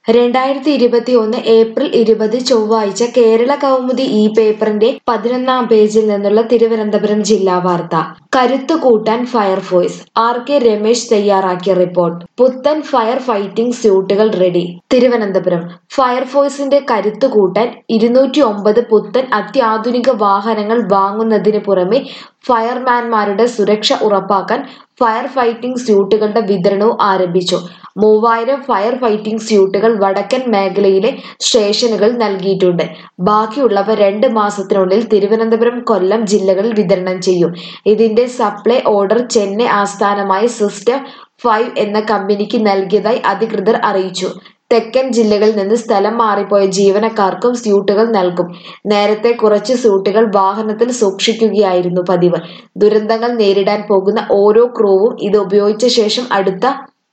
രണ്ടായിരത്തി ഇരുപത്തി ഒന്ന് ഏപ്രിൽ ഇരുപത് ചൊവ്വാഴ്ച കേരള കൗമുദി ഈ പേപ്പറിന്റെ പതിനൊന്നാം പേജിൽ നിന്നുള്ള തിരുവനന്തപുരം ജില്ലാ വാർത്ത കരുത്തു കൂട്ടാൻ ഫയർഫോഴ്സ് ആർ കെ രമേശ് തയ്യാറാക്കിയ റിപ്പോർട്ട് പുത്തൻ ഫയർ ഫൈറ്റിംഗ് സ്യൂട്ടുകൾ റെഡി തിരുവനന്തപുരം ഫയർഫോഴ്സിന്റെ കരുത്തു കൂട്ടാൻ ഇരുന്നൂറ്റി ഒമ്പത് പുത്തൻ അത്യാധുനിക വാഹനങ്ങൾ വാങ്ങുന്നതിന് പുറമെ ഫയർമാൻമാരുടെ സുരക്ഷ ഉറപ്പാക്കാൻ ഫയർ ഫൈറ്റിംഗ് സ്യൂട്ടുകളുടെ വിതരണവും ആരംഭിച്ചു മൂവായിരം ഫയർ ഫൈറ്റിംഗ് സ്യൂട്ടുകൾ വടക്കൻ മേഖലയിലെ സ്റ്റേഷനുകൾ നൽകിയിട്ടുണ്ട് ബാക്കിയുള്ളവ രണ്ട് മാസത്തിനുള്ളിൽ തിരുവനന്തപുരം കൊല്ലം ജില്ലകളിൽ വിതരണം ചെയ്യും ഇതിന്റെ സപ്ലൈ ഓർഡർ ചെന്നൈ ആസ്ഥാനമായ സിസ്റ്റർ ഫൈവ് എന്ന കമ്പനിക്ക് നൽകിയതായി അധികൃതർ അറിയിച്ചു തെക്കൻ ജില്ലകളിൽ നിന്ന് സ്ഥലം മാറിപ്പോയ ജീവനക്കാർക്കും സ്യൂട്ടുകൾ നൽകും നേരത്തെ കുറച്ച് സ്യൂട്ടുകൾ വാഹനത്തിൽ സൂക്ഷിക്കുകയായിരുന്നു പതിവ് ദുരന്തങ്ങൾ നേരിടാൻ പോകുന്ന ഓരോ ക്രൂവും ഇത് ഉപയോഗിച്ച ശേഷം അടുത്ത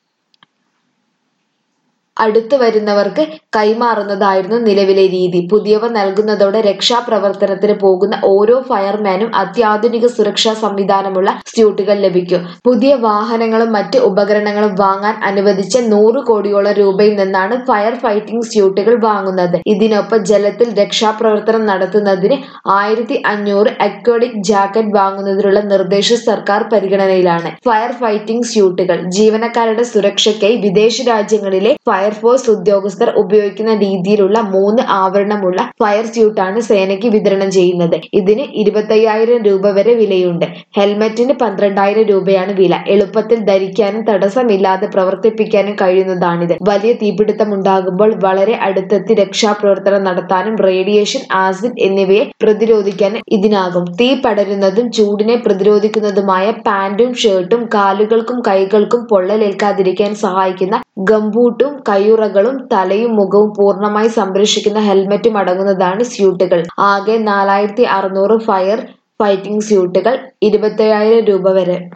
അടുത്തു വരുന്നവർക്ക് കൈമാറുന്നതായിരുന്നു നിലവിലെ രീതി പുതിയവ നൽകുന്നതോടെ രക്ഷാപ്രവർത്തനത്തിന് പോകുന്ന ഓരോ ഫയർമാനും അത്യാധുനിക സുരക്ഷാ സംവിധാനമുള്ള സ്യൂട്ടുകൾ ലഭിക്കും പുതിയ വാഹനങ്ങളും മറ്റ് ഉപകരണങ്ങളും വാങ്ങാൻ അനുവദിച്ച നൂറ് കോടിയോളം രൂപയിൽ നിന്നാണ് ഫയർ ഫൈറ്റിംഗ് സ്യൂട്ടുകൾ വാങ്ങുന്നത് ഇതിനൊപ്പം ജലത്തിൽ രക്ഷാപ്രവർത്തനം നടത്തുന്നതിന് ആയിരത്തി അഞ്ഞൂറ് അക്വഡിക് ജാക്കറ്റ് വാങ്ങുന്നതിനുള്ള നിർദ്ദേശം സർക്കാർ പരിഗണനയിലാണ് ഫയർ ഫൈറ്റിംഗ് സ്യൂട്ടുകൾ ജീവനക്കാരുടെ സുരക്ഷയ്ക്കായി വിദേശ രാജ്യങ്ങളിലെ ഫയർഫോഴ്സ് ഉദ്യോഗസ്ഥർ ഉപയോഗിക്കുന്ന രീതിയിലുള്ള മൂന്ന് ആവരണമുള്ള ഫയർ സ്യൂട്ടാണ് സേനയ്ക്ക് വിതരണം ചെയ്യുന്നത് ഇതിന് ഇരുപത്തയ്യായിരം രൂപ വരെ വിലയുണ്ട് ഹെൽമറ്റിന് പന്ത്രണ്ടായിരം രൂപയാണ് വില എളുപ്പത്തിൽ ധരിക്കാനും തടസ്സമില്ലാതെ പ്രവർത്തിപ്പിക്കാനും കഴിയുന്നതാണിത് വലിയ തീപിടുത്തമുണ്ടാകുമ്പോൾ വളരെ അടുത്തെത്തി രക്ഷാപ്രവർത്തനം നടത്താനും റേഡിയേഷൻ ആസിഡ് എന്നിവയെ പ്രതിരോധിക്കാനും ഇതിനാകും തീ പടരുന്നതും ചൂടിനെ പ്രതിരോധിക്കുന്നതുമായ പാന്റും ഷർട്ടും കാലുകൾക്കും കൈകൾക്കും പൊള്ളലേൽക്കാതിരിക്കാൻ സഹായിക്കുന്ന ഗംബൂട്ടും കയ്യുറകളും തലയും മുഖവും പൂർണ്ണമായി സംരക്ഷിക്കുന്ന ഹെൽമറ്റും അടങ്ങുന്നതാണ് സ്യൂട്ടുകൾ ആകെ നാലായിരത്തി അറുന്നൂറ് ഫയർ ഫൈറ്റിംഗ് സ്യൂട്ടുകൾ ഇരുപത്തയ്യായിരം രൂപ വരെ